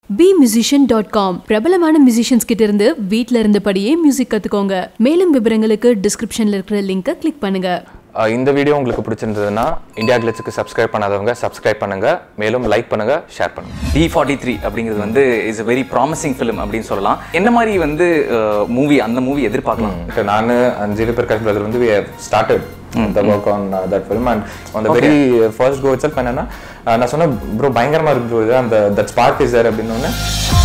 Dot com பிரபலமான musicians கிட்ட இருந்து வீட்ல இருந்தபடியே மியூசிக் கத்துக்கோங்க மேலும் விவரங்களுக்கு டிஸ்கிரிப்ஷன்ல இருக்கிற லிங்கை கிளிக் பண்ணுங்க அஹ் இந்த வீடியோ உங்களுக்கு பிடிச்சிருந்ததுன்னா இந்தியா கிளிட்ஸுக்கு சப்ஸ்கிரைப் பண்ணாதவங்க சப்ஸ்கிரைப் பண்ணுங்க மேலும் லைக் பண்ணுங்க ஷேர் பண்ணுங்க டி ஃபார்ட்டி த்ரீ அப்படிங்கிறது வந்து is a very promising film அப்படின்னு சொல்லலாம் என்ன மாதிரி வந்து மூவி அந்த மூவி எதிர்பார்க்கலாம் நான் அண்ட் ஜிவி பிரகாஷ் பிரதர் வந்து we have started the work on uh, that film and on the very first go itself என்னன்னா அஹ் நான் சொன்ன ப்ரோ பயங்கரமா இருக்கு bro இது அந்த தட் ஸ்பார்க் இஸ் தேர் அப்படின்னு ஒன்று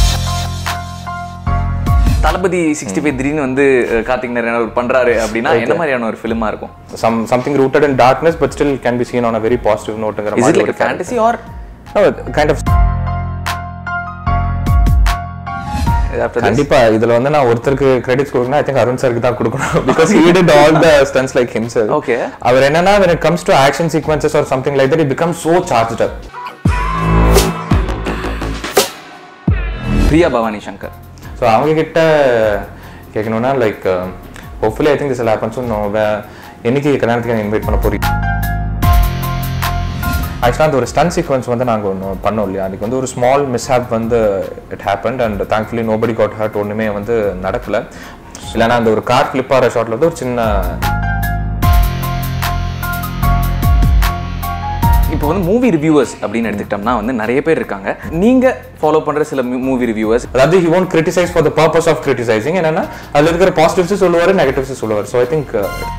தளபதி சிக்ஸ்டி ஃபைவ் திடீர்னு வந்து அஹ், கார்த்திக் நாராயணன் அவர் பண்றாரு அப்படின்னா என்ன மாதிரியான ஒரு ஃபிலிமா இருக்கும் some something rooted in darkness but still can be seen on a very positive noteங்கிற இஸ் இட் மாதிரி லைக் ஒரு ஃபேண்டசி ஆர் கைண்ட் ஆஃப் கண்டிப்பா இதுல வந்து நான் ஒருத்தருக்கு கிரெடிட்ஸ் கொடுக்கணும் ஐ திங்க் அருண் சருக்கு தான் கொடுக்கணும் because he did all the stunts like himself Okay. அவர் என்னன்னா when it comes to action sequences or something like that it becomes so charged up Priya Bhavani Shankar so அவங்க கிட்ட கேட்கணும்னா like hopefully I think this happen so என்னைக்கு கல்யாணத்துக்கு invite பண்ண போறீங்க ஆக்சுவலாக அந்த ஒரு ஸ்டன் சீக்வன்ஸ் வந்து நாங்கள் ஒன்று பண்ணோம் இல்லையா அதுக்கு வந்து ஒரு ஸ்மால் மிஸ்ஹாப் வந்து it happen and thankfully nobody got hurt ஒன்றுமே வந்து நடக்கல இல்லைன்னா அந்த ஒரு கார் ஃபிளிப் ஆகிற ஷாட்டில் வந்து ஒரு சின்ன இப்போ வந்து மூவி ரிவ்யூவர்ஸ் அப்படின்னு எடுத்துக்கிட்டோம்னா வந்து நிறைய பேர் இருக்காங்க நீங்க ஃபாலோ பண்ற சில மூவி ரிவ்யூவர்ஸ் அதாவது he won't criticise for the purpose of criticising என்னன்னா அதில் இருக்கிற பாசிட்டிவ்ஸ் சொல்லுவார் நெகட்டிவ்ஸ் சொல்லுவார் so I think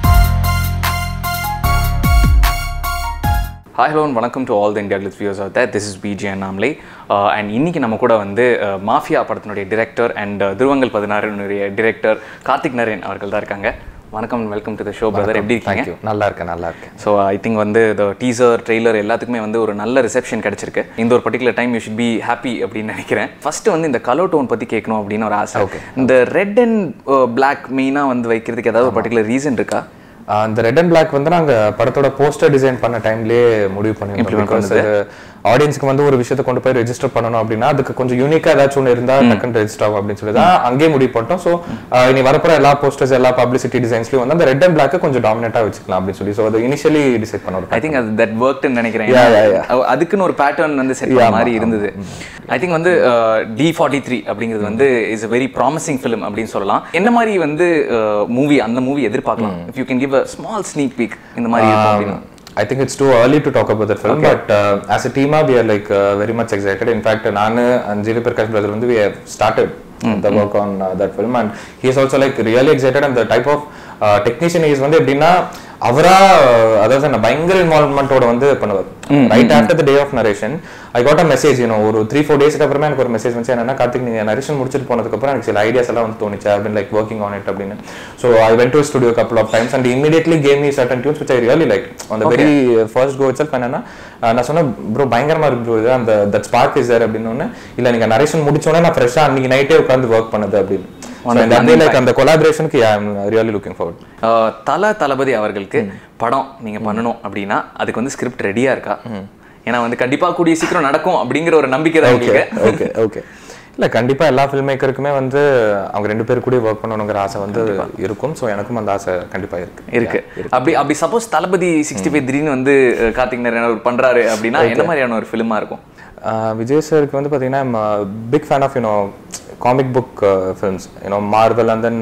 hi hello வணக்கம் to all the India Glitz views of this is PG Annamalai and இன்னைக்கு நம்ம கூட வந்து மாஃபியா படத்தினுடைய டிரெக்டர் அண்ட் துருவங்கள் பதினாறுனுடைய டிரெக்டர் கார்த்திக் நரேன் அவர்கள் தான் இருக்காங்க வணக்கம் welcome to the show brother எப்படி இருக்கீங்க தேங்க்யூ நல்லா இருக்கேன் நல்லா இருக்கேன் ஸோ ஐ திங்க் வந்து இந்த டீசர் ட்ரெய்லர் எல்லாத்துக்குமே வந்து ஒரு நல்ல ரிசெப்ஷன் கிடைச்சிருக்கு இந்த ஒரு particular time you should be happy அப்படின்னு நினைக்கிறேன் ஃபர்ஸ்ட் வந்து இந்த கலர் டோன் பற்றி கேட்கணும் அப்படின்னு ஒரு ஆசை இந்த ரெட் அண்ட் பிளாக் மெயினாக வந்து வைக்கிறதுக்கு ஏதாவது ஒரு பர்டிகுலர் ரீசன் இருக்கா ஆஹ் அந்த ரெட் அண்ட் பிளாக் வந்து நாங்க படத்தோட போஸ்டர் டிசைன் பண்ண டைம்லயே முடிவு பண்ணிருந்தோம் பிகாஸ் ஆடியன்ஸ்க்கு வந்து ஒரு விஷயத்தை கொண்டு போய் ரெஜிஸ்டர் பண்ணணும் அப்படின்னா அதுக்கு கொஞ்சம் யூனிக்கா ஏதாச்சும் ஒன்று இருந்தா டக்குன்னு ரெஜிஸ்டர் ஆகும் அப்படின்னு சொல்லி தான் அங்கேயே முடிவு பண்ணிட்டோம் ஸோ இனி வரப்போற எல்லா போஸ்டர்ஸ் எல்லா பப்ளிசிட்டி டிசைன்ஸ்லயும் வந்து அந்த ரெட் அண்ட் பிளாக் கொஞ்சம் டாமினேட்டா வச்சுக்கலாம் அப்படின்னு சொல்லி ஸோ அது இனிஷியலி டிசைட் பண்ண ஒரு ஐ திங்க் அது தட் ஒர்க்னு நினைக்கிறேன் Yeah, yeah, yeah. அது- அதுக்குன்னு ஒரு பேட்டர்ன் வந்து செட் பண்ண மாதிரி இருந்தது ஐ திங்க் வந்து டி ஃபார்ட்டி த்ரீ அப்படிங்கிறது வந்து is a very promising film அப்படின்னு சொல்லலாம் என்ன மாதிரி வந்து மூவி அந்த மூவி எதிர்பார்க்கலாம் if you can give a small sneak peek இந்த மாதிரி இருக்கும் அப்படின்னு I think it's too early to talk about that film, but uh, as a team, we are like uh, very much excited. In fact, Nanu and Jiri Prakash brother, வந்து we have started the work on uh, that film, and he is also like really excited. And the type of uh, technician he is வந்து எப்படின்னா அவரா அதாவது என்ன பயங்கர இன்வால்மெண்ட்டோட வந்து பண்ணுவார் right after the day of narration I got a message you know ஒரு த்ரீ ஃபோர் டேஸ்க்கு அப்புறமா எனக்கு ஒரு மெசேஜ் வந்து என்னன்னா கார்த்திக் நீங்க நரேஷன் முடிச்சிட்டு போனதுக்கு அப்புறம் எனக்கு சில ஐடியாஸ் எல்லாம் வந்து தோணுச்சு I been like working on it அப்படின்னு so I went to studio couple of times and immediately came me certain tunes which I really like அந்த வெரி ஃபர்ஸ்ட் கோ இட்செல்ஃப் என்னன்னா அஹ் நான் சொன்ன ப்ரோ பயங்கரமா இருக்கு bro இது அந்த தட் ஸ்பார்க் இஸ் தேர் அப்படின்னு ஒன்று இல்லை நீங்க நரேஷன் முடிச்சோடனே நான் ஃப்ரெஷ்ஷாக அன்னைக்கு நைட்டே உட்காந்து ஒர்க் பண்ணது அப்படின்னு லைக் அந்த கொலாபரேஷனுக்கு I am really looking forward ah, Thala Thalapathy அவர்களுக்கு படம் நீங்க பண்ணணும் அப்படின்னா அதுக்கு வந்து ஸ்கிரிப்ட் ரெடியா இருக்கா ஏன்னா வந்து கண்டிப்பா கூடிய சீக்கிரம் நடக்கும் அப்படிங்கிற ஒரு நம்பிக்கை தான் ஓகே எங்களுக்கு ஓகே ஓகே இல்ல கண்டிப்பா எல்லா ஃபில்ம் மேக்கருக்குமே வந்து அவங்க ரெண்டு பேர் கூட ஒர்க் பண்ணணுங்கிற ஆசை வந்து இருக்கும் ஸோ எனக்கும் அந்த ஆசை கண்டிப்பா இருக்கு இருக்கு அப்படி அப்படி சப்போஸ் தளபதி சிக்ஸ்டி ஃபைவ் திடீர்னு வந்து அஹ், கார்த்திக் நாராயணன் அவர் பண்றாரு அப்படின்னா என்ன மாதிரியான ஒரு ஃபிலிமா இருக்கும் ஆஹ் விஜய் சாருக்கு வந்து பார்த்தீங்கன்னா big fan of you know comic book films you know Marvel and then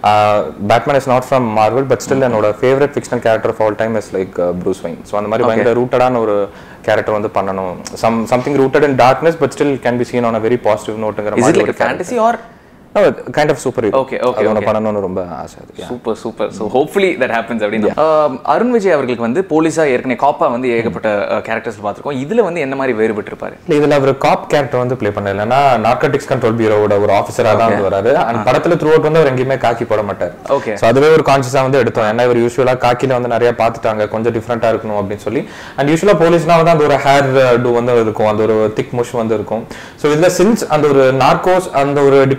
Batman is not from Marvel but still என்னோட favourite fictional character of all time is like Bruce Wayne so அந்த மாதிரி பயங்கர ரூட்டடான ஒரு கேரக்டர் வந்து பண்ணணும் some something rooted in darkness but still can be seen on a very positive நோட்டுங்கிற is it மாதிரி லைக் ஒரு fantasy or kind of super Okay, okay, அது ஒன்று okay. பண்ணணும்னு ரொம்ப ஆசை அது yeah. Super super so hopefully that happens அப்படின்னு ஆஹ், அருண் விஜய் அவர்களுக்கு வந்து போலீஸா ஏற்கனவே காப்பா வந்து ஏகப்பட்ட கேரக்டர்ஸ் பார்த்திருக்கோம் இதுல வந்து என்ன மாதிரி வேறுபட்டு இருப்பாரு இல்ல இதுல அவர் காப் கேரக்டர் வந்து ப்ளே பண்ணல இல்லைன்னா நார்கட்டிக்ஸ் கண்ட்ரோல் பியூரோட ஒரு ஆஃபீஸரா தான் வந்து வராரு அண்ட் படத்துல த்ரூ அவுட் வந்து அவர் எங்கேயுமே காக்கி போட மாட்டார் Okay. ஸோ அதுவே ஒரு கான்சியஸா வந்து எடுத்தோம் ஏன்னா இவர் யூஸ்வலா காக்கில வந்து நிறைய பார்த்துட்டாங்க கொஞ்சம் டிஃப்ரெண்டா இருக்கணும் அப்படின்னு சொல்லி அண்ட் யூஸ்வலா போலீஸ்னா வந்து அந்த ஒரு ஹேர் டூ வந்து இருக்கும் அந்த ஒரு திக் முஷ் வந்து இருக்கும் ஸோ இதுல சின்ஸ் அந்த ஒரு நார்கோஸ் அந்த ஒரு டிபார்ட்மெண்ட்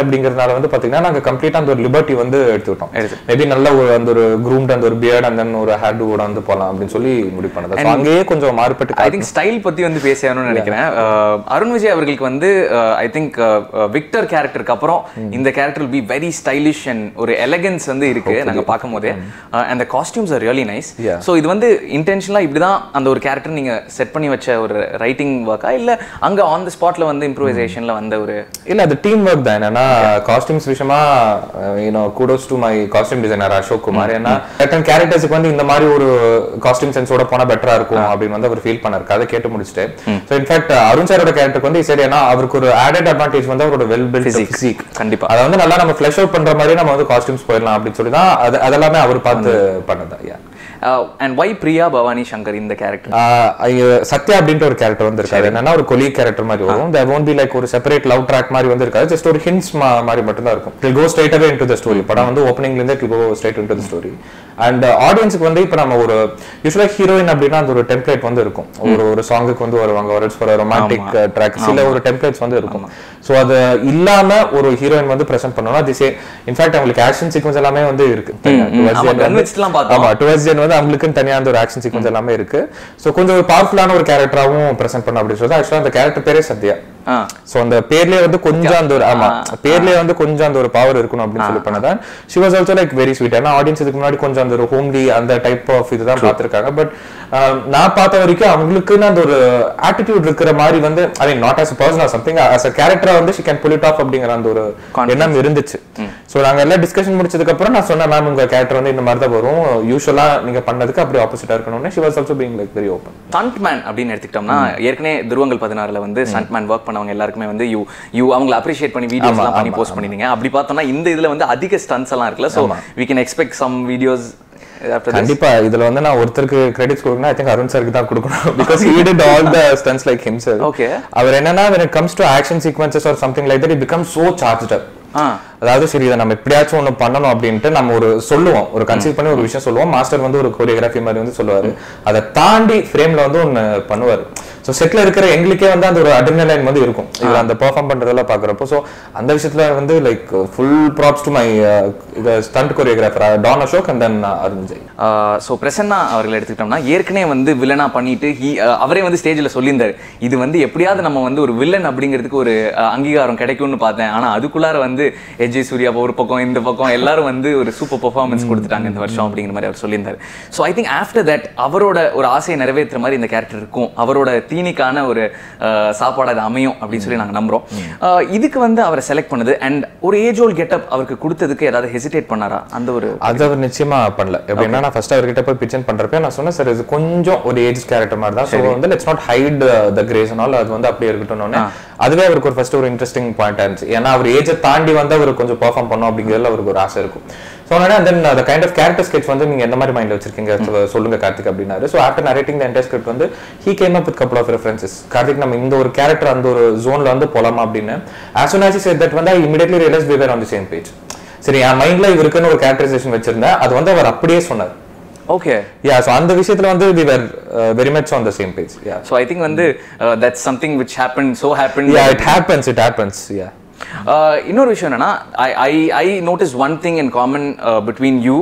அப்படிங்கறதுனால வந்து பாத்தீங்கன்னா நாங்க கம்ப்ளீட்டா அந்த ஒரு லிபர்ட்டி வந்து எடுத்துக்கிட்டோம் மேபி நல்ல ஒரு அந்த ஒரு groomed அந்த ஒரு பியர்ட் அந்த ஒரு ஹேர் டூவோட வந்து போலாம் அப்படின்னு சொல்லி முடிவு பண்ணது So அங்கேயே கொஞ்சம் மாறுபட்டு ஐ திங்க் ஸ்டைல் பத்தி வந்து பேசியாகணும்னு நினைக்கிறேன் அஹ், அருண் விஜய் அவர்களுக்கு வந்து ஐ திங்க் விக்டர் கேரக்டருக்கு அப்புறம் இந்த character be very stylish and ஒரு எலகன்ஸ் வந்து இருக்கு நாங்க பார்க்கும் போதே அந்த costumes are really nice Yeah. So இது வந்து இன்டென்ஷனலா இப்படிதான் அந்த ஒரு கேரக்டர் நீங்க செட் பண்ணி வச்ச ஒரு ரைட்டிங் ஒர்க்கா இல்ல அங்க ஆன் த ஸ்பாட்ல வந்து இம்ப்ரூவைசேஷன்ல வந்த ஒரு இல்ல அது டீம் ஒர்க் தான் என்னன்னா காஸ்டியூம்ஸ் விஷயமா you know kudos to my costume designer Ashok Kumar ஏன்னா certain கேரக்டர்ஸ்க்கு வந்து இந்த மாதிரி ஒரு காஸ்டியூம் சென்ஸோட போனா பெட்டரா இருக்கும் அப்படின்னு வந்து அவர் ஃபீல் பண்ணாரு அதை கேட்டு முடிச்சுட்டு ஸோ இன்ஃபேக்ட் அருண் சாரோட கேரக்டருக்கு வந்து சரி ஏன்னா அவருக்கு ஒரு ஆடட் அட்வான்டேஜ் வந்து அவரோட வெல் பில்ட் ஃபிசிக் கண்டிப்பா அதை வந்து நல்லா நம்ம ஃபிளஷ் அவுட் பண்ற மாதிரி நம்ம வந்து காஸ்டியூம்ஸ் போயிடலாம் அப்படின்னு சொல்லி தான் அது அதெல்லாமே அவர் பார்த்து பண்ணதா yeah and why Priya Bhavani Shankar இந்த கேரக்டர் ஆஹ் ஐயோ, சத்யா அப்படின்ற ஒரு கேரக்டர் வந்து இருக்காது என்னன்னா ஒரு கொலி கேரக்டர் மாதிரி வரும் தேர் won't be லைக் ஒரு செப்பரேட் லவ் ட்ராக் மாதிரி வந்து இருக்காது ஜஸ்ட் ஒரு ஹிண்ட்ஸ் மாதிரி மட்டும் தான் இருக்கும் it go straight away into the story படம் வந்து ஓப்பனிங்ல இருந்தே it go straight into the story and ஆடியன்ஸ்க்கு வந்து இப்போ நம்ம ஒரு யூஸ்வலா ஹீரோயின் அப்படின்னா அந்த ஒரு டெம்ப்ளேட் வந்து இருக்கும் ஒரு ஒரு சாங்குக்கு வந்து வருவாங்க ஒரு ஃபார் ரொமான்டிக் ட்ராக் சில ஒரு டெம்ப்ளேட்ஸ் வந்து இருக்கும் ஸோ அது இல்லாம ஒரு ஹீரோயின் வந்து பிரசன்ட் பண்ணணும் அது இன்ஃபேக்ட் அவங்களுக்கு ஆக்ஷன் சீக்வன்ஸ் எல்லாமே வந்து இருக்கு Towards the ஆமா, end gun வந்து- வச்சுட்டுலாம் பார்த்தோம். ஆமா டுவர்ட்ஸ் ஜென் வந்து அவங்களுக்குன்னு தனியா அந்த ஒரு ஆக்ஷன் சீக்வன்ஸ் எல்லாமே இருக்கு சோ கொஞ்சம் ஒரு பவர்ஃபுல்லான ஒரு கேரக்டராவும் பிரசன்ட் பண்ண அப்படின்னு சொல்லி ஆக்சுவலா அந்த கேரக்டர் பேரே சத்யா ஆ சோ அந்த பேர்லயே வந்து கொஞ்சம் அந்த ஒரு ஆமா பேர்லயே வந்து கொஞ்சம் அந்த ஒரு பவர் இருக்கணும் அப்படின்னு சொல்லி பண்ணதான் she was also like very sweet ஏன்னா ஆடியன்ஸ் இதுக்கு முன்னாடி கொஞ்சம் அந்த ஒரு ஹோம்லி அந்த டைப் ஆஃப் இதுதான் பார்த்திருக்காங்க பட் நான் பார்த்த வரைக்கும் அவங்களுக்குன்னு அந்த ஒரு ஆட்டிடியூட் இருக்கிற மாதிரி வந்து I mean not as person or something as a கேரக்டரா வந்து she can pull it off அப்படிங்கிற அந்த ஒரு எண்ணம் இருந்துச்சு சோ நாங்க எல்லாம் டிஸ்கஷன் முடிச்சதுக்கு அப்புறம் நான் சொன்னேன் மேம் உங்க கேரக்டர் வந்து இந்த மாதிரி தான் வரும் யூஸ்வலா நீங்க பண்ணதுக்கு அப்படி ஆப்போசிட்டா இருக்கணும்னு she was also being like very open stunt man அப்படின்னு எடுத்துக்கிட்டோம்னா ஏற்கனவே துருவங்கள் பதினாறுல வந்து ஸ்டண்ட் மேன் ஒர்க் பண்ணவங்க எல்லாருக்குமே வந்து யூ யூ அவங்கள அப்ரிஷியேட் பண்ணி வீடியோஸ் எல்லாம் பண்ணி போஸ்ட் பண்ணிருந்தீங்க அப்படி பார்த்தோம்னா இந்த இதுல வந்து அதிக ஸ்டன்ஸ் எல்லாம் இருக்குல்ல so we can expect some videos after this கண்டிப்பா இதுல வந்து நான் ஒருத்தருக்கு கிரெடிட்ஸ் கொடுக்கணும் ஐ திங்க் அருண் சாருக்கு தான் கொடுக்கணும் because he did all the stunts like himself Okay. அவர் என்னன்னா when it comes to action sequences or something like that it becomes so charged up ஆ அதாவது சரி இதை நம்ம எப்படியாச்சும் ஒண்ணு பண்ணணும் அப்படின்ட்டு நம்ம ஒரு சொல்லுவோம் ஒரு கன்சீவ் பண்ணி ஒரு விஷயம் சொல்லுவோம் மாஸ்டர் வந்து ஒரு கோரியோகிராஃபி மாதிரி வந்து சொல்லுவாரு அதை தாண்டி ஃப்ரேம்ல வந்து ஒண்ணு பண்ணுவாரு ஸோ செட்ல இருக்கிற எங்களுக்கே வந்து அந்த ஒரு அட்ரினலைன் வந்து இருக்கும் இதுல அந்த பெர்ஃபார்ம் பண்றதெல்லாம் பாக்குறப்போ ஸோ அந்த விஷயத்துல வந்து like full props to my stunt choreographer Don Ashok and then Arun Jai so Prasanna அவர்கள் எடுத்துக்கிட்டோம்னா ஏற்கனவே வந்து வில்லனா பண்ணிட்டு he uh, அவரே வந்து ஸ்டேஜில் சொல்லியிருந்தாரு இது வந்து எப்படியாவது நம்ம வந்து ஒரு வில்லன் அப்படிங்கிறதுக்கு ஒரு uh, அங்கீகாரம் கிடைக்கும்னு பார்த்தேன் ஆனா அதுக்குள்ளார வந்து எஜய் சூர்யா ஒரு பக்கம் இந்த பக்கம் எல்லாரும் வந்து ஒரு சூப்பர் பெர்ஃபார்மன்ஸ் கொடுத்துட்டாங்க இந்த வருஷம் அப்படிங்கிற மாதிரி அவர் சொல்லியிருந்தாரு so I think after that அவரோட ஒரு ஆசையை நிறைவேற்றுற மாதிரி இந்த கேரக்டர் இருக்கும் அவரோட தீனிக்கான ஒரு uh, சாப்பாடு அது அமையும் அப்படின்னு சொல்லி நாங்க நம்புறோம் Uh, இதுக்கு வந்து அவரை செலக்ட் பண்ணது அண்ட் ஒரு ஏஜ் ஓல் கெட்டப் அவருக்கு கொடுத்ததுக்கு ஏதாவது ஹெசிடேட் பண்ணாரா அந்த ஒரு அது அவர் நிச்சயமா பண்ணல எப்படின்னா நான் ஃபர்ஸ்ட் அவர்கிட்ட போய் பிச்சன் பண்றப்ப நான் சொன்னேன் சார் இது கொஞ்சம் ஒரு ஏஜ் கேரக்டர் மாதிரி தான் ஸோ வந்து let's not hide the grace all அது வந்து அப்படியே இருக்கட்டும்னு அதுவே அவருக்கு ஒரு ஃபர்ஸ்ட் ஒரு இன்ட்ரெஸ்டிங் பாயிண்ட் இருந்துச்சு ஏன்னா அவர் ஏஜை தாண்டி வந்து அவர் கொஞ்சம் பெர்ஃபார்ம் பண்ணும் அப்படிங்கிறதுல அவருக்கு ஒரு ஆசை இருக்கும் ஸோ அதனால தென் அந்த கைண்ட் ஆஃப் கேரக்டர் ஸ்கெச் வந்து நீங்க எந்த மாதிரி மைண்ட்ல வச்சிருக்கீங்க சொ- சொல்லுங்க கார்த்திக் அப்படின்னாரு so after narrating the entire script வந்து he came up with couple of references Karthik நம்ம இந்த ஒரு கேரக்டர் அந்த ஒரு ஜோன்ல வந்து போலாமா அப்படின்னு as soon as he said that வந்து ஐ immediately realized we were on the same page சரி என் மைண்ட்ல இவருக்குன்னு ஒரு கேரக்டரைசேஷன் வச்சிருந்தேன் அது வந்து அவர் அப்படியே சொன்னார் ஓகே யா ஸோ அந்த விஷயத்துல வந்து we were uh, very much on the same page yeah so I think வந்து that's something which happen so happen yeah it happens it happens yeah இன்னொரு விஷயம் என்னன்னா I I I notice one thing in common between you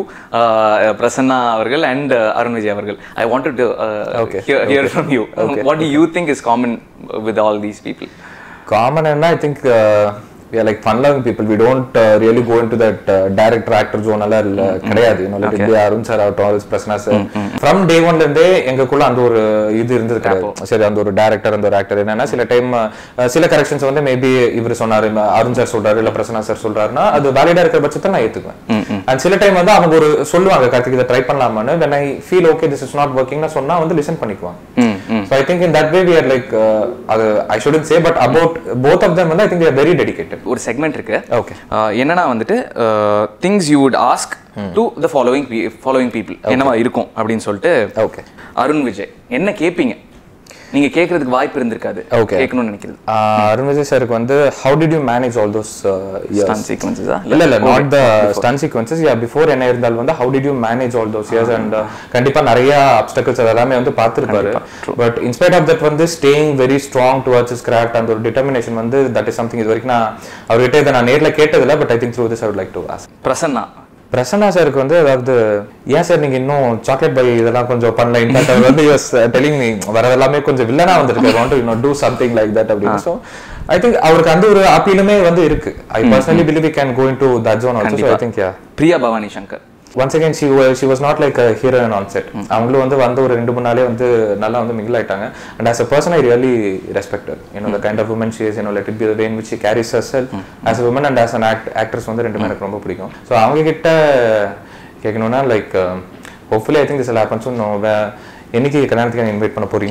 Prasanna அவர்கள் and Arun Vijay அவர்கள் I want to Okay, hear from you what you think is common with all these people common and i think uh, we are like fun loving people we don't uh, really go into that uh, director actor zone எல்லாம் இல்ல கிடையாது you know like இப்படி Arun sir ஆகட்டும் Prasanna sir from day ஒன்ல இருந்தே எங்களுக்குள்ள அந்த ஒரு இது இருந்தது கிடையாது சரி அந்த ஒரு டேரக்டர் அந்த ஒரு ஆக்டர் என்னன்னா சில டைம் சில கரெக்ஷன்ஸ் வந்து மேபி இவர் சொன்னாரு ம- அருண் சார் சொல்றாரு இல்ல பிரசனா சார் சொல்றாருன்னா அது வேலிடா இருக்கிற பட்சத்தை நான் ஏத்துக்குவேன் அண்ட் சில டைம் வந்து அவங்க ஒரு சொல்லுவாங்க கார்த்திக் இதை ட்ரை பண்ணலாமான்னு when i feel okay this is not working னா சொன்னா வந்து லிசன் பண்ணிக்குவாங்க so i think in that way we are like uh, அது i shouldn't say but about both of them வந்து i think they are very dedicated ஒரு segment இருக்கு Okay. Uh, என்னன்னா வந்துட்டு things you would ask to the following following people என்னவா இருக்கும் அப்படின்னு சொல்லிட்டு Okay. அருண் விஜய் என்ன கேட்பீங்க நீங்க கேட்கறதுக்கு வாய்ப்பு இருந்திருக்காது Okay. கேட்கணும்னு நினைக்கிறது அருண் விஜய் சாருக்கு வந்து how did you manage all those Stunt sequences ஆ? இல்ல இல்ல not the stun sequences yeah before என்ன இருந்தாலும் வந்து how did you manage all those years and கண்டிப்பா நிறைய அப்டக்கல்ஸ் அதெல்லாமே வந்து பார்த்திருப்பாரு பட் இன்ஸ்பைட் ஆஃப் தட் வந்து staying very strong towards is craft அந்த ஒரு டிட்டர்மினேஷன் வந்து தட் இஸ் சம்திங் இது வரைக்கும் நான் அவர்கிட்ட இதை நான் நேர்ல கேட்டதில்ல but I think through this I would like to ask Prasanna Prasanna சாருக்கு வந்து அதாவது ஏன் சார் நீங்க இன்னும் சாக்லேட் பை இதெல்லாம் கொஞ்சம் பண்ணல இன்ஃபேக்ட் அவர் வந்து யூஸ் டெலிங் மீ வரது எல்லாமே கொஞ்சம் வில்லனா வந்திருக்கு want to do something like that அப்படின்னு ஸோ ஐ திங்க் அவருக்கு அந்த ஒரு அப்பீலுமே வந்து இருக்கு I personally believe we can go into that zone also I think yeah Priya Bhavani Shankar once again she she was not like heroine on set அவங்களும் வந்து வந்து ஒரு ரெண்டு மூணு நாளே வந்து நல்லா வந்து மிங்கிள் ஆயிட்டாங்க and as a person I really respect her you know the kind of woman she is you know let it be way in which carries her self as a woman and as an act actress வந்து ரெண்டுமே எனக்கு ரொம்ப பிடிக்கும் so அவங்க கிட்ட கேட்கணும்னா like hopefully I think this happen so என்னைக்கு கல்யாணத்துக்கு இன்வைட் பண்ண போறீங்க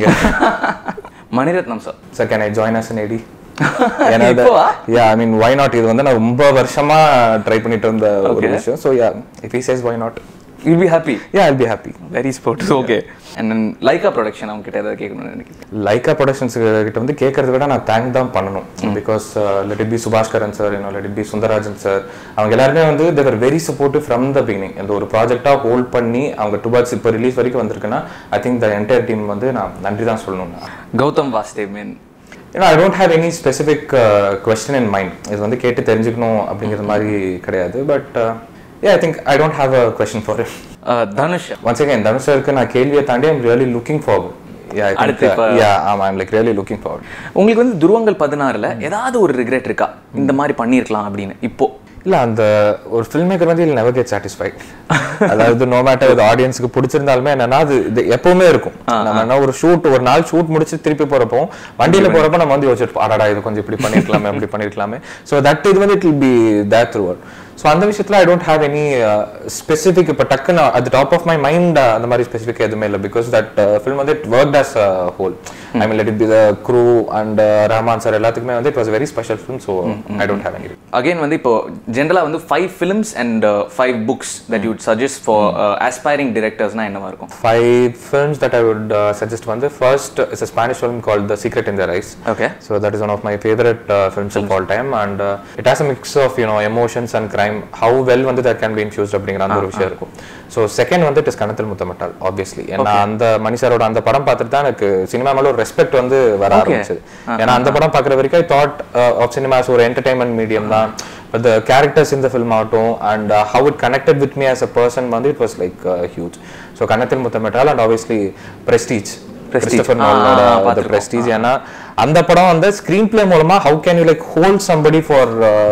Maniratnam sir sir can I join as an AD இப்போவா? Yeah I mean why not இது வந்து நான் ரொம்ப வருஷமா ட்ரை பண்ணிட்டு இருந்த ஒரு விஷயம் so yeah if he says why not will be happy yeah I'll be happy very sports okay and then Lyca production அவங்க கிட்ட ஏதாவது கேட்கணும்னு நினைக்கிறேன் லைக்கா ப்ரொடக்ஷன்ஸ் கிட்ட வந்து கேட்கறத விட நான் தேங்க் தான் பண்ணணும் because let it be Subaskaran sir you know let it be Sundararajan sir அவங்க எல்லாருமே வந்து there very supportive from the beginning இந்த ஒரு ப்ராஜெக்டாக ஹோல்ட் பண்ணி அவங்க டூ பாக்ஸ் இப்போ ரிலீஸ் வரைக்கும் வந்திருக்குன்னா I think the entire team வந்து நான் நன்றி தான் சொல்லணும் கௌதம் வாஸ்தேவ் மேன் ஏன்னா I don't have any specific question in mind இது வந்து கேட்டு தெரிஞ்சுக்கணும் அப்படிங்கிற மாதிரி கிடையாது but a I think I don't have a question for it Dhanush once again Dhanush சாருக்கு நான் கேள்வியை தாண்டி I'm really looking forward yeah I அடுத்து திங்க் இப்ப- யா ஆமா I'm like really looking forward உங்களுக்கு வந்து துருவங்கள் பதினாறுல ஏதாவது ஒரு ரிக்ரெட் இருக்கா இந்த மாதிரி பண்ணியிருக்கலாம் அப்படின்னு இப்போ இல்ல அந்த ஒரு ஃபில்ம் மேக்கர் வந்து நெவர் கெட் சாட்டிஸ்ஃபைட் அதாவது நோ மேட்டர் இது ஆடியன்ஸுக்கு பிடிச்சிருந்தாலுமே என்னன்னா அது இது எப்பவுமே இருக்கும் நம்ம என்ன ஒரு ஷூட் ஒரு நாள் ஷூட் முடிச்சு திருப்பி போறப்போ வண்டியில போறப்போ நம்ம வந்து யோசிச்சிருப்போம் அடடா இது கொஞ்சம் இப்படி பண்ணிருக்கலாமே அப்படி பண்ணிருக்கலாமே ஸோ தட் இது வந்து it will be that through so அந்த விஷயத்துல I don't have any specific இப்போ டக்குன்னு at top of my mind அந்த மாதிரி ஸ்பெசிஃபிக் எதுவுமே இல்லை பிகாஸ் தட் ஃபில்ம் வந்து it work as whole I mean let it be the crew and Rahman sir எல்லாத்துக்குமே வந்து it was very special film so I don't have any again வந்து இப்போ ஜென்ரலா வந்து five films and five books that யூட் suggest for aspiring டிரெக்டர்ஸ்னா என்னவா இருக்கும் five films that I would uh, suggest. One, the first is a Spanish film called The Secret in Their Eyes. Okay. So that is one of my favorite uh, films of all time, and uh, it has a mix of you know emotions and crime. How well வந்து that can be infused அப்படிங்கிற அந்த ஒரு விஷயம் இருக்கும் so second வந்து it is Kannathil Muthamittal obviously ஏன்னா அந்த மணி சாரோட அந்த படம் பார்த்துட்டு தான் எனக்கு சினிமா மேல ஒரு ரெஸ்பெக்ட் வந்து வர ஆரம்பிச்சது ஏன்னா அந்த படம் பார்க்குற வரைக்கும் ஐ தாட் ஆஃப் சினிமாஸ் ஒரு என்டர்டைன்மெண்ட் மீடியம் தான் பட் த கேரக்டர்ஸ் இந்த ஃபில்ம் ஆகட்டும் and how it connected with me as a person வந்து it was like huge so Kannathil Muthamittal and obviously prestige Christopher நோலனோட பிரஸ்டீஜ் ஏன்னா அந்த படம் வந்து ஸ்க்ரீன் பிளே மூலமா how can you like hold somebody for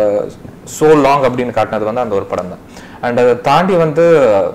so long அப்படின்னு காட்டினது வந்து அந்த ஒரு படம் தான் அண்ட் அதை தாண்டி வந்து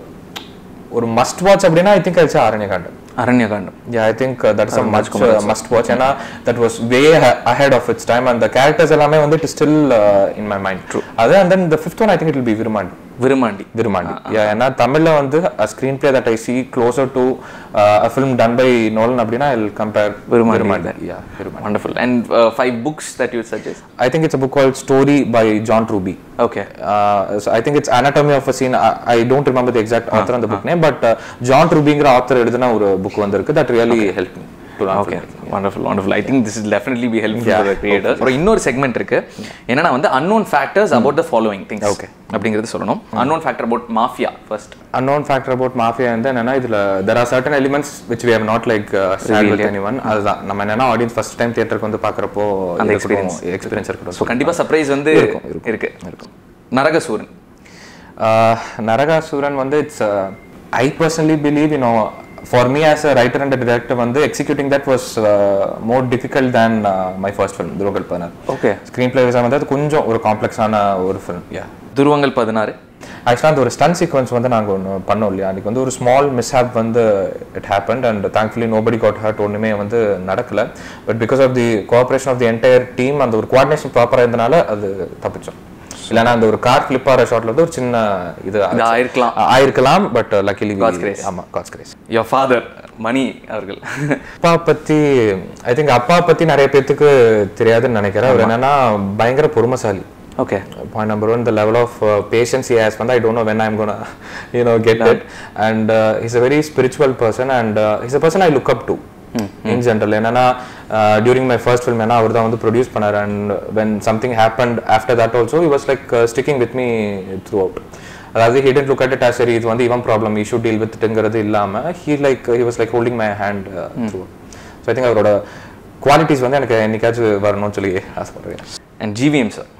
ஒரு மஸ்ட் வாட்ச் அப்படின்னா ஐ திங்க் ஆச்சு ஆரண்யகாண்டம் அரண்யகாண்டம் Yeah, I think uh, that's a much uh, must watch. ஏன்னா that was way ahe- ahead of its time and the characters எல்லாமே வந்து it is still uh, in my mind. True. அது and then the fifth one I think it will be Virumandi. Virumandi Virumaandi Yeah, ஏன்னா தமிழ்ல வந்து a screenplay that I see closer to uh, a film done by Nolan அப்படின்னா I'll compare Virumaandi. Virumaandi. Yeah, Virumaandi. Wonderful and five books that you suggest I think it's a book called Story by John Truby. Okay Uh, so I think it's Anatomy of a Scene. I, I don't remember the exact author and the book name, but uh, John Trubyங்கிற author எழுதின ஒரு book வந்திருக்கு that really helped me to learn okay filmmaking. Wonderful wonderful I think this is definitely be helpful Yeah, for the creators அப்புறம் இன்னொரு segment இருக்கு என்னன்னா வந்து unknown factors about the following things Okay. அப்படிங்கிறது சொல்லணும் unknown factor about mafia first unknown factor about mafia வந்து என்னன்னா இதுல there are certain elements which we have not like uh, shared with anyone அதுதான் நம்ம என்னன்னா ஆடியன்ஸ் ஃபர்ஸ்ட் டைம் தியேட்டருக்கு வந்து பாக்குறப்போ அந்த எக்ஸ்பீரியன்ஸ் எக்ஸ்பீரியன்ஸ் ஸோ இருக்கட்டும் கண்டிப்பா சர்ப்ரைஸ் வந்து இருக்கும், இருக்கும், இருக்கு நரகசூரன் uh, நரகாசுரன் வந்து it's I personally believe you know for me as a writer and director வந்து executing that was more difficult than my first film துருவல் பதினாறு ஓகே ஸ்க்ரீன் பிளே வந்து அது கொஞ்சம் ஒரு காம்ப்ளெக்ஸான ஒரு ஃபிலிம் யா துருவங்கள் பதினாறு ஆக்சுவலாக அந்த ஒரு ஸ்டன் சீக்வன்ஸ் வந்து நாங்கள் ஒன்று பண்ணோம் இல்லையா அன்றைக்கி வந்து ஒரு ஸ்மால் மிஸ்ஹாப் வந்து it happened and thankfully nobody got hurt ஒன்றுமே வந்து நடக்கல but because of the cooperation of the entire team அந்த ஒரு கோஆர்டினேஷன் ப்ராப்பராக இருந்தனால அது தப்பிச்சோம் இல்லைன்னா அந்த ஒரு கார் ஃபிளிப் ஆகிற ஷாட்ல வந்து ஒரு சின்ன இது இது ஆயிருக்கலாம் ஆயிருக்கலாம் பட் லக்கிலி God's grace. ஆமாம் God's grace your father Mani அவர்கள் அப்பா பத்தி ஐ திங்க் அப்பா பத்தி நிறைய பேத்துக்கு தெரியாதுன்னு நினைக்கிறேன் அவர் என்னன்னா பயங்கர பொறுமைசாலி okay point number one the level of uh, patience he has வந்து i don't know when i'm gonna you know get it and uh, he's a very spiritual person and uh, he's a person i look up to இன் general என்னன்னா during my first film ஏன்னா அவர் தான் வந்து produce பண்ணார் and when something happen after that also he was like sticking with me throughout அதாவது he didn't look at it as சரி இது வந்து இவன் ப்ராப்ளம் ஈ ஷுட் டீல் வித்ங்கிறது இல்லாமல் he like he was like holding my hand through so I think அவரோட qualities வந்து எனக்கு என்னைக்காச்சும் வரணும்னு சொல்லி ஆசைப்படுறேன் and GVM sir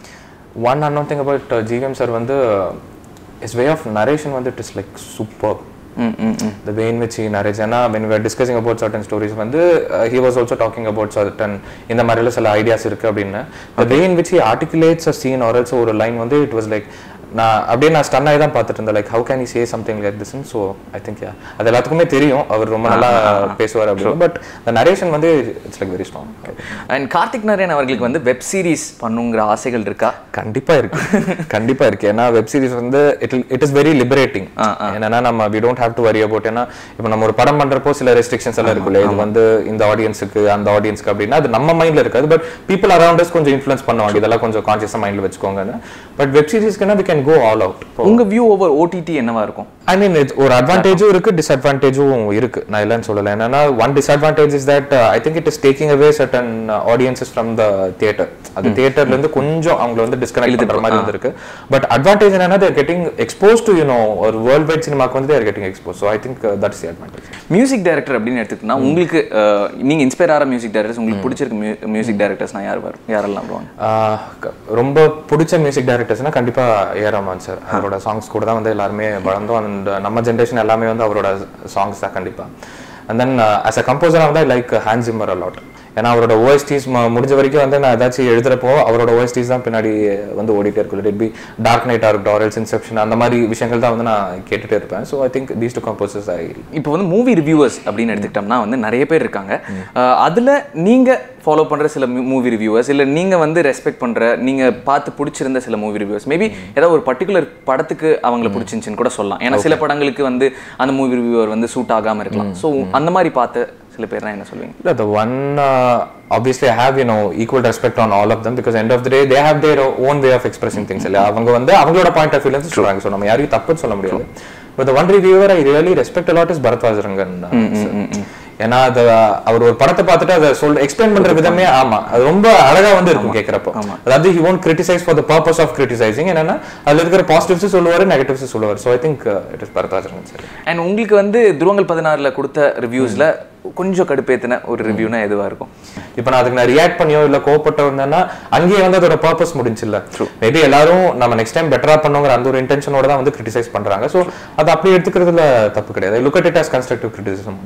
one unknown thing about GVM sir வந்து இஸ் வே ஆஃப் நரேஷன் வந்து it is like super hmm hmm ம் the way in which he narrates ஏன்னா when we were discussing about certain stories வந்து uh, he was also talking about certain இந்த மாதிரிலாம் சில ideas இருக்கு அப்படின்னு the way in which he articulates a scene or else ஒரு line வந்து it was like நான் அப்படியே நான் ஸ்டன் ஆகி தான் பார்த்துட்டு இருந்தேன் like how can you say something like this so I think yeah அது எல்லாத்துக்குமே தெரியும் அவர் ரொம்ப நல்லா பேசுவார் அப்படின்னு பட் the narration வந்து it's like very strong and Karthik Narayan அவர்களுக்கு வந்து வெப் சீரிஸ் பண்ணுங்கிற ஆசைகள் இருக்கா கண்டிப்பா இருக்கு கண்டிப்பா இருக்கு ஏன்னா வெப் சீரிஸ் வந்து it it is very liberating என்னன்னா நம்ம we don't have to worry about ஏன்னா இப்போ நம்ம ஒரு படம் பண்றப்போ சில ரெஸ்ட்ரிக்ஷன்ஸ் எல்லாம் இருக்குல்ல இது வந்து இந்த ஆடியன்ஸுக்கு அந்த ஆடியன்ஸ்க்கு அப்படின்னா அது நம்ம மைண்ட்ல இருக்காது பட் பீப்புள் அரௌண்ட் us கொஞ்சம் இன்ஃப்ளூயன்ஸ் பண்ணுவாங்க இதெல்லாம் கொஞ்சம் கான்சியஸா மைண்ட்ல வச்சுக்கோங்கன்னு பட் வெப் சீரிஸ்க்குனா we can go all out உங்க வியூ ஓவர் ஓடிடி என்னவா இருக்கும் ஐ மீன் ஒரு அட்வான்டேஜும் இருக்கு டிஸ்அட்வான்டேஜும் இருக்கு நான் இல்லைன்னு சொல்லல என்னன்னா one disadvantage is that I think it is taking away certain audiences from the theatre அது தியேட்டர்ல இருந்து கொஞ்சம் அவங்கள வந்து டிஸ்கனெக்ட் பண்ற மாதிரி வந்திருக்கு பட் அட்வான்டேஜ் என்னன்னா there getting expose to you know ஒரு வேர்ல்ட் வைட் சினிமாக்கு வந்து there getting expose so I think that is the advantage music director அப்படின்னு எடுத்துக்கிட்டோம்னா உங்களுக்கு அஹ், நீங்க இன்ஸ்பயர் ஆகிற மியூசிக் டைரக்டர்ஸ் உங்களுக்கு பிடிச்சிருக்க மியூசிக் டைரக்டர்ஸ்னா யார் வரும் யாரெல்லாம் வருவாங்க ஆஹ் க- ரொம்ப பிடிச்ச மியூசிக் டைரக்டர்ஸ்னா கண்டிப்பா ஏ ரஹ்மான் சார் அவரோட சாங்ஸ் கூட தான் வந்து எல்லாருமே வளர்ந்தோம் அண்ட் நம்ம ஜென்ரேஷன் எல்லாமே வந்து அவரோட சாங்ஸ் தான் கண்டிப்பா and then as a composer வந்து லைக் ஹேண்ட் ஜிம்மர் அலாட் ஏன்னா அவரோட ஓஎஸ்டிஸ் முடிஞ்ச வரைக்கும் வந்து நான் ஏதாச்சும் எழுதுறப்போ அவரோட ஓஎஸ்டிஸ் தான் பின்னாடி வந்து ஓடிட்டே இருக்கும் இட் பி டார்க் நைட் இருக்கட்டும் ஆரல்ஸ் இன்செப்ஷன் அந்த மாதிரி விஷயங்கள் தான் வந்து நான் கேட்டுட்டே இருப்பேன் so I think these two composers I இப்போ வந்து மூவி ரிவ்யூவர்ஸ் அப்படின்னு எடுத்துக்கிட்டோம்னா வந்து நிறைய பேர் இருக்காங்க அஹ், அதுல நீங்க ஃபாலோ பண்ற சில மூவி ரிவ்யூவர்ஸ் இல்ல நீங்க வந்து ரெஸ்பெக்ட் பண்ற நீங்க பார்த்து பிடிச்சிருந்த சில மூவி ரிவ்யூவர்ஸ் மேபி ஏதாவது ஒரு பர்டிகுலர் படத்துக்கு அவங்களை பிடிச்சிருந்துச்சின்னு கூட சொல்லலாம் ஏன்னா சில படங்களுக்கு வந்து அந்த மூவி ரிவ்யூவர் வந்து சூட் ஆகாம இருக்கலாம் ஸோ அந்த மாதிரி பார்த்த சில பேர்னா என்ன சொல்லுவீங்க Yeah, the one uh, obviously I have you know equal respect on all of them because end of the day they have their own way of expressing things இல்ல அவங்க வந்து அவங்களோட பாயிண்ட் ஆஃப் வியூல சொல்றாங்க ஸோ நம்ம யாரையும் தப்புன்னு சொல்ல முடியாது but the one reviewer I really respect a lot is Bharath Vasarangan ஏன்னா அது அவர் ஒரு படத்தை பார்த்துட்டு அதை சொல் எக்ஸ்பிளைன் பண்ற விதமே ஆமா அது ரொம்ப அழகா வந்து இருக்கும் கேட்கறப்போ அதாவது he won't criticize for the purpose of criticizing என்னன்னா அதுல இருக்கிற பாசிட்டிவ்ஸ் சொல்லுவாரு நெகட்டிவ்ஸ் சொல்லுவாரு so I think it is Bharath Vasarangan sir and உங்களுக்கு வந்து துருவங்கள் பதினாறுல கொடுத்த ரிவ்யூஸ்ல கொஞ்சம் கடுப்பேத்தின ஒரு ரிவ்யூனா எதுவா இருக்கும் இப்போ நான் அதுக்கு நான் ரியாக்ட் பண்ணியோ இல்ல கோவப்பட்டோ இருந்தேன்னா அங்கேயே வந்து அதோட பர்பஸ் முடிஞ்சில்ல மேபி எல்லாரும் நம்ம நெக்ஸ்ட் டைம் பெட்டரா பண்ணுங்கிற அந்த ஒரு இன்டென்ஷனோட தான் வந்து கிரிட்டிசைஸ் பண்றாங்க ஸோ அது அப்படி எடுத்துக்கிறதுல தப்பு கிடையாது look at it as constructive criticism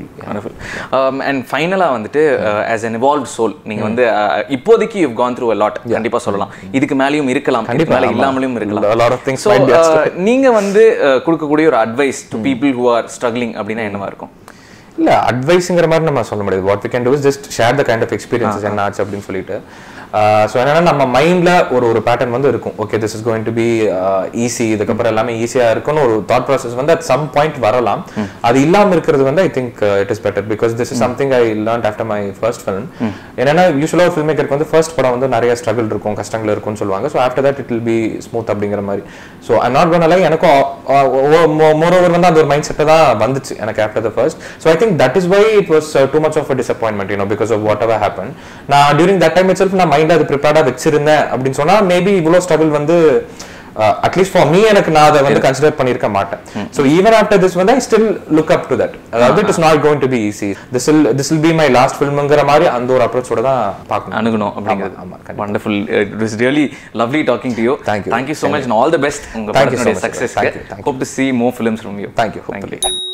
and ஃபைனலாக வந்துட்டு ஆஸ் an evolved soul நீங்க வந்து uh, இப்போதைக்கு you've gone through a lot கண்டிப்பா சொல்லலாம் இதுக்கு மேலேயும் இருக்கலாம் இதுக்கு மேலே ஆமா. இல்லாமலும் இருக்கலாம் A lot of things So, might be uh, நீங்க வந்து uh, கொடுக்கக்கூடிய ஒரு advice to people who are struggling அப்படின்னா என்னவா இருக்கும் இல்ல அட்வைஸ்ங்கிற மாதிரி நம்ம சொல்ல முடியாது what we can do is just share the kind of experiences என்ன ஆச்சு அப்படின்னு சொல்லிட்டு ஸோ என்னன்னா நம்ம மைண்ட்ல ஒரு ஒரு பேட்டர்ன் வந்து இருக்கும் okay this is going to be easy இதுக்கப்புறம் எல்லாமே ஈஸியா இருக்கும்னு ஒரு தாட் ப்ராசஸ் வந்து அட் சம் பாயிண்ட் வரலாம் அது இல்லாம இருக்கிறது வந்து I think it is better because this is something I learned after my first film என்னன்னா யூஸ்வலாக ஒரு ஃபில்ம் மேக்கருக்கு வந்து ஃபர்ஸ்ட் படம் வந்து நிறைய ஸ்ட்ரகிள் இருக்கும் கஷ்டங்கள் இருக்கும்னு சொல்லுவாங்க so after that it will be smooth அப்படிங்கிற மாதிரி so I not gonna like எனக்கும் மோர் ஓவர் வந்து அந்த ஒரு மைண்ட் செட்டை தான் வந்துச்சு எனக்கு after the first so I think that is why it was too much of a disappointment you know because of whatever happen நான் டியூரிங் தட் டைம் இட் நான் மைண்ட் அது ப்ரிப்பேர்டாக வச்சிருந்தேன் அப்படின்னு சொன்னா மேபி இவ்வளோ ஸ்ட்ரகிள் வந்து அட்லீஸ்ட் ஃபார் மீ எனக்கு நான் அதை வந்து கன்சிடர் பண்ணியிருக்க மாட்டேன் ஸோ ஈவன் ஆஃப்டர் திஸ் வந்து I still look up to that அதாவது it is not going to be easy this will this will be my last ஃபில்ம்ங்கிற மாதிரி அந்த ஒரு அப்ரோச்சோட தான் பார்க்கணும் அணுகணும் அப்படிங்கிறது ஆமா, wonderful it is really lovely talking to you Thank you. Thank you so much all the best உங்க Thank you so படத்தினுடைய much, sir. Success Thank you, thank you. Hope to see more films from you Thank you, hopefully.